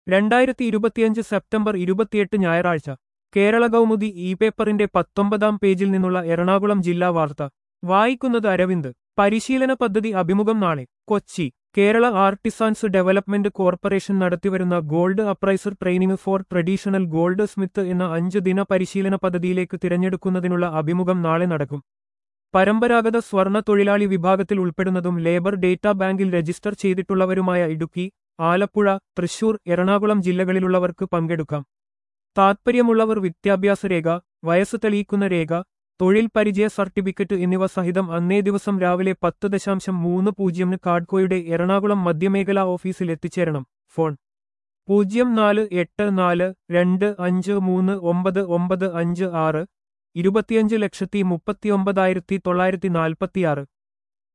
രണ്ടായിരത്തി ഇരുപത്തിയഞ്ച് സെപ്റ്റംബർ ഇരുപത്തിയെട്ട് ഞായറാഴ്ച കേരള കൗമുദി ഇ പേപ്പറിന്റെ പത്തൊമ്പതാം പേജിൽ നിന്നുള്ള എറണാകുളം ജില്ലാ വാർത്ത വായിക്കുന്നത് അരവിന്ദ് പരിശീലന പദ്ധതി അഭിമുഖം നാളെ Kochi Kerala artisans development corporation നടത്തിവരുന്ന gold appraiser training for traditional goldsmith എന്ന അഞ്ച് ദിന പരിശീലന പദ്ധതിയിലേക്ക് തിരഞ്ഞെടുക്കുന്നതിനുള്ള അഭിമുഖം നാളെ നടക്കും പരമ്പരാഗത സ്വർണ്ണ തൊഴിലാളി വിഭാഗത്തിൽ ഉൾപ്പെടുന്നതും ലേബർ ഡേറ്റാ ബാങ്കിൽ രജിസ്റ്റർ ചെയ്തിട്ടുള്ളവരുമായ ഇടുക്കി ആലപ്പുഴ തൃശൂർ എറണാകുളം ജില്ലകളിലുള്ളവർക്ക് പങ്കെടുക്കാം താത്പര്യമുള്ളവർ വിദ്യാഭ്യാസ രേഖ വയസ്സ് തെളിയിക്കുന്ന രേഖ തൊഴിൽ പരിചയ സർട്ടിഫിക്കറ്റ് എന്നിവ സഹിതം അന്നേ ദിവസം രാവിലെ പത്ത് ദശാംശം മൂന്ന് പൂജ്യമിന് കാഡ്കോയുടെ എറണാകുളം മധ്യമേഖലാ ഓഫീസിൽ എത്തിച്ചേരണം ഫോൺ പൂജ്യം നാല് എട്ട് നാല് രണ്ട് അഞ്ച് മൂന്ന് ഒമ്പത് ഒമ്പത് അഞ്ച് ആറ് ഇരുപത്തിയഞ്ച് ലക്ഷത്തി മുപ്പത്തിയൊമ്പതായിരത്തി തൊള്ളായിരത്തി നാൽപ്പത്തിയാറ്